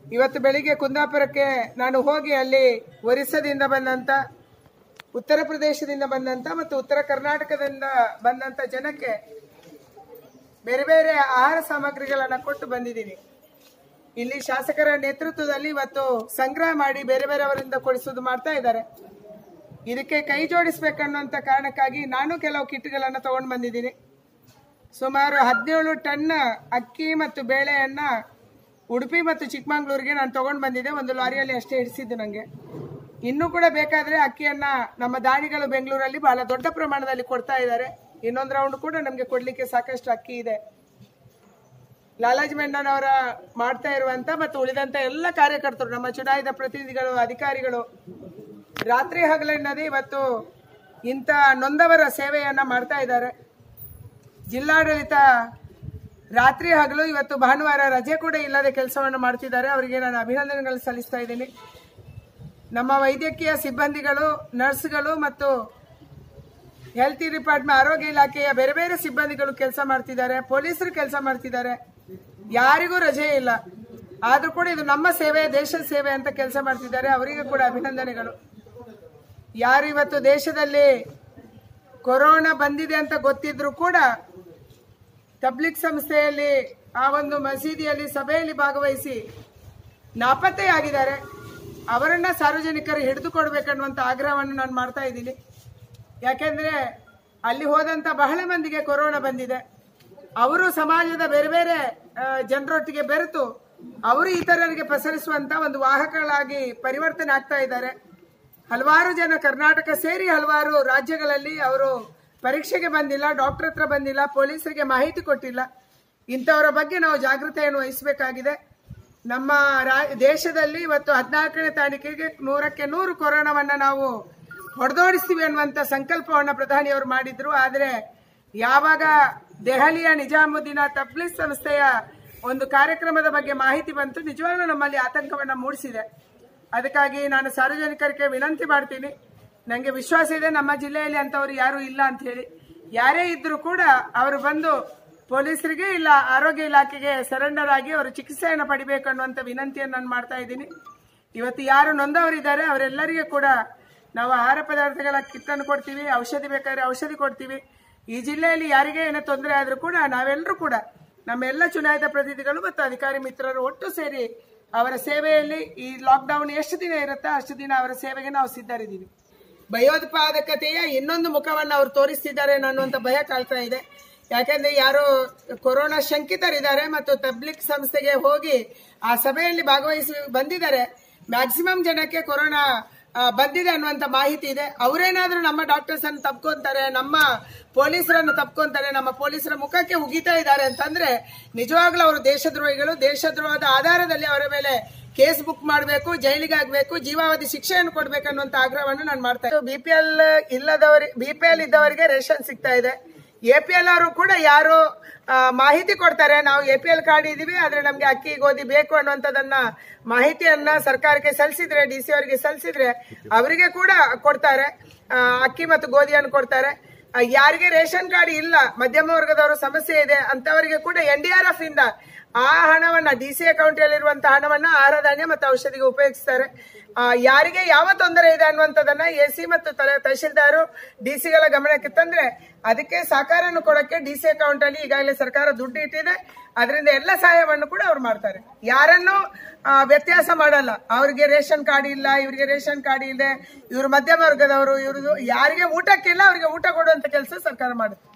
ಇವತ್ತು ಬೆಳಿಗ್ಗೆ ಕುಂದಾಪುರಕ್ಕೆ ನಾನು ಹೋಗಿ ಅಲ್ಲಿ ಒರಿಸ್ಸಾದಿಂದ ಬಂದಂತ ಉತ್ತರ ಪ್ರದೇಶದಿಂದ ಬಂದಂತ ಮತ್ತು ಉತ್ತರ ಕರ್ನಾಟಕದಿಂದ ಬಂದಂತ ಜನಕ್ಕೆ ಬೇರೆ ಬೇರೆ ಆಹಾರ ಸಾಮಗ್ರಿಗಳನ್ನ ಕೊಟ್ಟು ಬಂದಿದ್ದೀನಿ ಇಲ್ಲಿ ಶಾಸಕರ ನೇತೃತ್ವದಲ್ಲಿ ಇವತ್ತು ಸಂಗ್ರಹ ಮಾಡಿ ಬೇರೆ ಬೇರೆಯವರಿಂದ ಕೊಡಿಸೋದು ಮಾಡ್ತಾ ಇದ್ದಾರೆ ಇದಕ್ಕೆ ಕೈ ಜೋಡಿಸ್ಬೇಕನ್ನುವಂತ ಕಾರಣಕ್ಕಾಗಿ ನಾನು ಕೆಲವು ಕಿಟ್ಗಳನ್ನ ತಗೊಂಡು ಬಂದಿದ್ದೀನಿ ಸುಮಾರು ಹದಿನೇಳು ಟನ್ ಅಕ್ಕಿ ಮತ್ತು ಬೇಳೆಯನ್ನ ಉಡುಪಿ ಮತ್ತು ಚಿಕ್ಕಮಂಗ್ಳೂರಿಗೆ ನಾನು ತಗೊಂಡು ಬಂದಿದ್ದೆ ಒಂದು ಲಾರಿಯಲ್ಲಿ ಅಷ್ಟೇ ಇಡಿಸಿದ್ದು ನನಗೆ ಇನ್ನೂ ಕೂಡ ಬೇಕಾದ್ರೆ ಅಕ್ಕಿಯನ್ನ ನಮ್ಮ ದಾನಿಗಳು ಬೆಂಗಳೂರಲ್ಲಿ ಬಹಳ ದೊಡ್ಡ ಪ್ರಮಾಣದಲ್ಲಿ ಕೊಡ್ತಾ ಇದ್ದಾರೆ ಇನ್ನೊಂದು ರೌಂಡ್ ಕೂಡ ನಮಗೆ ಕೊಡ್ಲಿಕ್ಕೆ ಸಾಕಷ್ಟು ಅಕ್ಕಿ ಇದೆ ಲಾಲಾಜಿ ಮೆಂಡನ್ ಅವರ ಮಾಡ್ತಾ ಇರುವಂತ ಮತ್ತು ಉಳಿದಂತ ಎಲ್ಲ ಕಾರ್ಯಕರ್ತರು ನಮ್ಮ ಚುನಾಯಿತ ಪ್ರತಿನಿಧಿಗಳು ಅಧಿಕಾರಿಗಳು ರಾತ್ರಿ ಹಗಲೆನ್ನದೇ ಇವತ್ತು ಇಂಥ ನೊಂದವರ ಸೇವೆಯನ್ನ ಮಾಡ್ತಾ ಇದ್ದಾರೆ ಜಿಲ್ಲಾಡಳಿತ ರಾತ್ರಿ ಹಗಲು ಇವತ್ತು ಭಾನುವಾರ ರಜೆ ಕೂಡ ಇಲ್ಲದೆ ಕೆಲಸವನ್ನು ಮಾಡ್ತಿದ್ದಾರೆ ಅವರಿಗೆ ನಾನು ಅಭಿನಂದನೆಗಳು ಸಲ್ಲಿಸ್ತಾ ಇದ್ದೀನಿ ನಮ್ಮ ವೈದ್ಯಕೀಯ ಸಿಬ್ಬಂದಿಗಳು ನರ್ಸ್ಗಳು ಮತ್ತು ಹೆಲ್ತ್ ಡಿಪಾರ್ಟ್ಮೆಂಟ್ ಆರೋಗ್ಯ ಇಲಾಖೆಯ ಬೇರೆ ಬೇರೆ ಸಿಬ್ಬಂದಿಗಳು ಕೆಲಸ ಮಾಡ್ತಿದ್ದಾರೆ ಪೊಲೀಸರು ಕೆಲಸ ಮಾಡ್ತಿದ್ದಾರೆ ಯಾರಿಗೂ ರಜೆ ಇಲ್ಲ ಆದ್ರೂ ಕೂಡ ಇದು ನಮ್ಮ ಸೇವೆ ದೇಶದ ಸೇವೆ ಅಂತ ಕೆಲಸ ಮಾಡ್ತಿದ್ದಾರೆ ಅವರಿಗೆ ಕೂಡ ಅಭಿನಂದನೆಗಳು ಯಾರು ಇವತ್ತು ದೇಶದಲ್ಲಿ ಕೊರೋನಾ ಬಂದಿದೆ ಅಂತ ಗೊತ್ತಿದ್ರು ಕೂಡ ತಬ್ಲಿಕ್ ಸಂಸ್ಥೆಯಲ್ಲಿ ಆ ಒಂದು ಮಸೀದಿಯಲ್ಲಿ ಸಭೆಯಲ್ಲಿ ಭಾಗವಹಿಸಿ ನಾಪತ್ತೆಯಾಗಿದ್ದಾರೆ ಅವರನ್ನ ಸಾರ್ವಜನಿಕರು ಹಿಡಿದುಕೊಡ್ಬೇಕನ್ನುವಂತ ಆಗ್ರಹವನ್ನು ನಾನು ಮಾಡ್ತಾ ಇದ್ದೀನಿ ಯಾಕೆಂದ್ರೆ ಅಲ್ಲಿ ಹೋದಂತ ಬಹಳ ಮಂದಿಗೆ ಕೊರೋನಾ ಬಂದಿದೆ ಅವರು ಸಮಾಜದ ಬೇರೆ ಬೇರೆ ಆ, ಜನರೊಟ್ಟಿಗೆ ಬೆರೆತು ಅವರು ಇತರರಿಗೆ ಪಸರಿಸುವಂತ ಒಂದು ವಾಹಕಗಳಾಗಿ ಪರಿವರ್ತನೆ ಆಗ್ತಾ ಇದ್ದಾರೆ ಹಲವಾರು ಜನ ಕರ್ನಾಟಕ ಸೇರಿ ಹಲವಾರು ರಾಜ್ಯಗಳಲ್ಲಿ ಅವರು ಪರೀಕ್ಷೆಗೆ ಬಂದಿಲ್ಲ ಡಾಕ್ಟರ್ ಹತ್ರ ಬಂದಿಲ್ಲ ಪೊಲೀಸರಿಗೆ ಮಾಹಿತಿ ಕೊಟ್ಟಿಲ್ಲ ಇಂಥವರ ಬಗ್ಗೆ ನಾವು ಜಾಗೃತೆಯನ್ನು ವಹಿಸಬೇಕಾಗಿದೆ ನಮ್ಮ ರಾ- ದೆಹಲಿಯಲ್ಲಿ ಇವತ್ತು ಹದಿನಾಲ್ಕನೇ ತಾರೀಕಿಗೆ ನೂರಕ್ಕೆ ನೂರು ಕೊರೋನಾವನ್ನ ನಾವು ಹೊಡೆದೋಡಿಸ್ತೀವಿ ಅನ್ನುವಂತ ಸಂಕಲ್ಪವನ್ನ ಪ್ರಧಾನಿಯವರು ಮಾಡಿದ್ರು ಆದ್ರೆ ಯಾವಾಗ ದೆಹಲಿಯ ನಿಜಾಮುದ್ದೀನ ತಬ್ಲಿಸ್ ಸಂಸ್ಥೆಯ ಒಂದು ಕಾರ್ಯಕ್ರಮದ ಬಗ್ಗೆ ಮಾಹಿತಿ ಬಂತು ನಿಜವಾಗ್ಲೂ ನಮ್ಮಲ್ಲಿ ಆತಂಕವನ್ನ ಮೂಡಿಸಿದೆ ಅದಕ್ಕಾಗಿ ನಾನು ಸಾರ್ವಜನಿಕರಿಗೆ ವಿನಂತಿ ಮಾಡ್ತೀನಿ ನನಗೆ ವಿಶ್ವಾಸ ಇದೆ ನಮ್ಮ ಜಿಲ್ಲೆಯಲ್ಲಿ ಅಂತವರು ಯಾರು ಇಲ್ಲ ಅಂತ ಹೇಳಿ ಯಾರೇ ಇದ್ರೂ ಕೂಡ ಅವರು ಬಂದು ಪೊಲೀಸರಿಗೆ ಇಲ್ಲ ಆರೋಗ್ಯ ಇಲಾಖೆಗೆ ಸರೆಂಡರ್ ಆಗಿ ಅವರು ಚಿಕಿತ್ಸೆಯನ್ನು ಪಡಿಬೇಕು ಅನ್ನುವಂಥ ವಿನಂತಿಯನ್ನು ನಾನು ಮಾಡ್ತಾ ಇದ್ದೀನಿ ಇವತ್ತು ಯಾರು ನೊಂದವರಿದ್ದಾರೆ ಅವರೆಲ್ಲರಿಗೆ ಕೂಡ ನಾವು ಆಹಾರ ಪದಾರ್ಥಗಳ ಕಿಟ್ ಅನ್ನು ಕೊಡ್ತೀವಿ ಔಷಧಿ ಬೇಕಾದ್ರೆ ಔಷಧಿ ಕೊಡ್ತೀವಿ ಈ ಜಿಲ್ಲೆಯಲ್ಲಿ ಯಾರಿಗೆ ಏನೇ ತೊಂದರೆ ಆದ್ರೂ ಕೂಡ ನಾವೆಲ್ಲರೂ ಕೂಡ ನಮ್ಮೆಲ್ಲ ಚುನಾಯಿತ ಪ್ರತಿನಿಧಿಗಳು ಮತ್ತು ಅಧಿಕಾರಿ ಮಿತ್ರರು ಒಟ್ಟು ಸೇರಿ ಅವರ ಸೇವೆಯಲ್ಲಿ ಈ ಲಾಕ್ಡೌನ್ ಎಷ್ಟು ದಿನ ಇರುತ್ತಾ ಅಷ್ಟು ದಿನ ಅವರ ಸೇವೆಗೆ ನಾವು ಸಿದ್ಧರಿದ್ದೀವಿ ಭಯೋತ್ಪಾದಕತೆಯ ಇನ್ನೊಂದು ಮುಖವನ್ನು ಅವರು ತೋರಿಸ್ತಿದ್ದಾರೆ ಅನ್ನುವಂಥ ಭಯ ಕಾಳ್ತಾ ಇದೆ ಯಾಕಂದ್ರೆ ಯಾರು ಕೊರೋನಾ ಶಂಕಿತರಿದ್ದಾರೆ ಮತ್ತು ತಬ್ಲಿಕ್ ಸಂಸ್ಥೆಗೆ ಹೋಗಿ ಆ ಸಭೆಯಲ್ಲಿ ಭಾಗವಹಿಸಿ ಬಂದಿದ್ದಾರೆ ಮ್ಯಾಕ್ಸಿಮಮ್ ಜನಕ್ಕೆ ಕೊರೋನಾ ಆ, ಬಂದಿದೆ ಅನ್ನುವಂತ ಮಾಹಿತಿ ಇದೆ ಅವರೇನಾದ್ರೂ ನಮ್ಮ ಡಾಕ್ಟರ್ಸ್ ಅನ್ನು ತಪ್ಕೊಂತಾರೆ ನಮ್ಮ ಪೊಲೀಸರನ್ನು ತಪ್ಕೊಂತಾರೆ ನಮ್ಮ ಪೊಲೀಸರ ಮುಖಕ್ಕೆ ಉಗಿತಾ ಇದ್ದಾರೆ ಅಂತಂದ್ರೆ ನಿಜವಾಗ್ಲೂ ಅವರು ದೇಶದ್ರೋಹಿಗಳು ದೇಶದ್ರೋಹದ ಆಧಾರದಲ್ಲಿ ಅವರ ಮೇಲೆ ಕೇಸ್ ಬುಕ್ ಮಾಡಬೇಕು ಜೈಲಿಗೆ ಆಗ್ಬೇಕು ಜೀವಾವಧಿ ಶಿಕ್ಷೆಯನ್ನು ಕೊಡ್ಬೇಕು ಅನ್ನುವಂತ ಆಗ್ರಹವನ್ನು ನಾನು ಮಾಡ್ತಾ ಇದ್ದೀನಿ ಬಿಪಿಎಲ್ ಇಲ್ಲದವರಿಗೆ ಬಿಪಿಎಲ್ ಇದ್ದವರಿಗೆ ರೇಷನ್ ಸಿಗ್ತಾ ಇದೆ ಎಪಿಎಲ್ ಅವರು ಕೂಡ ಯಾರು ಆ, ಮಾಹಿತಿ ಕೊಡ್ತಾರೆ ನಾವು ಎಪಿಎಲ್ ಕಾರ್ಡ್ ಇದೀವಿ ಆದ್ರೆ ನಮ್ಗೆ ಅಕ್ಕಿ ಗೋಧಿ ಬೇಕು ಅನ್ನುವಂಥದ್ದನ್ನ ಮಾಹಿತಿಯನ್ನ ಸರ್ಕಾರಕ್ಕೆ ಸಲ್ಲಿಸಿದ್ರೆ ಡಿ ಸಿ ಅವರಿಗೆ ಸಲ್ಲಿಸಿದ್ರೆ ಅವರಿಗೆ ಕೂಡ ಕೊಡ್ತಾರೆ ಆ, ಅಕ್ಕಿ ಮತ್ತು ಗೋಧಿಯನ್ನು ಕೊಡ್ತಾರೆ ಆ, ಯಾರಿಗೆ ರೇಷನ್ ಕಾರ್ಡ್ ಇಲ್ಲ ಮಧ್ಯಮ ವರ್ಗದವರು ಸಮಸ್ಯೆ ಇದೆ ಅಂತವರಿಗೆ ಕೂಡ ಎನ್ ಡಿ ಆರ್ ಎಫ್ ಇಂದ ಆ ಹಣವನ್ನ ಡಿ ಸಿ ಅಕೌಂಟ್ ಅಲ್ಲಿರುವಂತಹ ಹಣವನ್ನ ಆಹಾರ ಧಾನ್ಯ ಮತ್ತು ಔಷಧಿಗೆ ಉಪಯೋಗಿಸ್ತಾರೆ ಆ, ಯಾರಿಗೆ ಯಾವ ತೊಂದರೆ ಇದೆ ಅನ್ನುವಂಥದ್ದನ್ನ ಎ ಸಿ ಮತ್ತು ತಲೆ- ತಹಶೀಲ್ದಾರು ಡಿ ಸಿಗಳ ಗಮನಕ್ಕೆ ತಂದ್ರೆ ಅದಕ್ಕೆ ಸಹಕಾರವನ್ನು ಕೊಡಕ್ಕೆ ಡಿ ಸಿ ಅಕೌಂಟ್ ಅಲ್ಲಿ ಈಗಾಗಲೇ ಸರ್ಕಾರ ದುಡ್ಡು ಇಟ್ಟಿದೆ ಅದರಿಂದ ಎಲ್ಲ ಸಹಾಯವನ್ನು ಕೂಡ ಅವ್ರು ಮಾಡ್ತಾರೆ ಯಾರನ್ನು ಆ, ವ್ಯತ್ಯಾಸ ಮಾಡಲ್ಲ ಅವ್ರಿಗೆ ರೇಷನ್ ಕಾರ್ಡ್ ಇಲ್ಲ ಇವರಿಗೆ ರೇಷನ್ ಕಾರ್ಡ್ ಇದೆ ಇವರು ಮಧ್ಯಮ ವರ್ಗದವರು ಇವ್ರದ್ದು ಯಾರಿಗೆ ಊಟಕ್ಕಿಲ್ಲ ಅವರಿಗೆ ಊಟ ಕೊಡುವಂತ ಕೆಲಸ ಸರ್ಕಾರ ಮಾಡುತ್ತೆ